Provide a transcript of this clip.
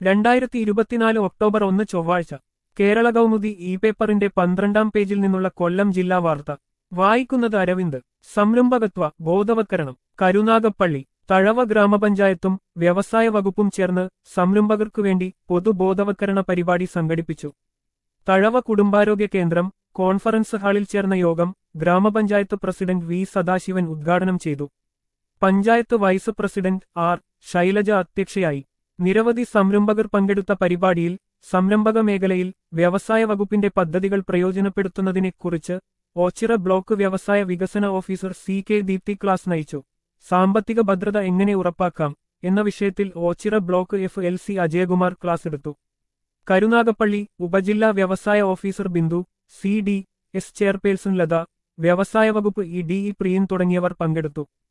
രണ്ടായിരത്തി ഇരുപത്തിനാല് ഒക്ടോബർ ഒന്ന് ചൊവ്വാഴ്ച കേരള കൗമുദി ഇ പേപ്പറിന്റെ പന്ത്രണ്ടാം പേജിൽ നിന്നുള്ള കൊല്ലം ജില്ലാ വാർത്ത വായിക്കുന്നത് അരവിന്ദ് സംരംഭകത്വ ബോധവത്കരണം കരുനാഗപ്പള്ളി തഴവ ഗ്രാമപഞ്ചായത്തും വ്യവസായ വകുപ്പും ചേർന്ന് സംരംഭകർക്കു വേണ്ടി പൊതുബോധവത്കരണ പരിപാടി സംഘടിപ്പിച്ചു തഴവ കുടുംബാരോഗ്യ കേന്ദ്രം കോൺഫറൻസ് ഹാളിൽ ചേർന്ന യോഗം ഗ്രാമപഞ്ചായത്ത് പ്രസിഡന്റ് വി സദാശിവൻ ഉദ്ഘാടനം ചെയ്തു panchayat vice president R Shailaja അധ്യക്ഷയായി നിരവധി സംരംഭകർ പങ്കെടുത്ത പരിപാടിയിൽ സംരംഭക മേഖലയിൽ വ്യവസായ വകുപ്പിന്റെ പദ്ധതികൾ പ്രയോജനപ്പെടുത്തുന്നതിനെക്കുറിച്ച് ഓച്ചിറ ബ്ലോക്ക് വ്യവസായ വികസന officer C K Deepthi class നയിച്ചു സാമ്പത്തിക ഭദ്രത എങ്ങനെ ഉറപ്പാക്കാം എന്ന വിഷയത്തിൽ Ochira block F L C Ajayakumar class എടുത്തു കരുനാഗപ്പള്ളി ഉപജില്ലാ വ്യവസായ officer Bindu C D S chairperson Latha വ്യവസായ വകുപ്പ് ഇ ഡി ഇ പ്രിയൻ തുടങ്ങിയവർ പങ്കെടുത്തു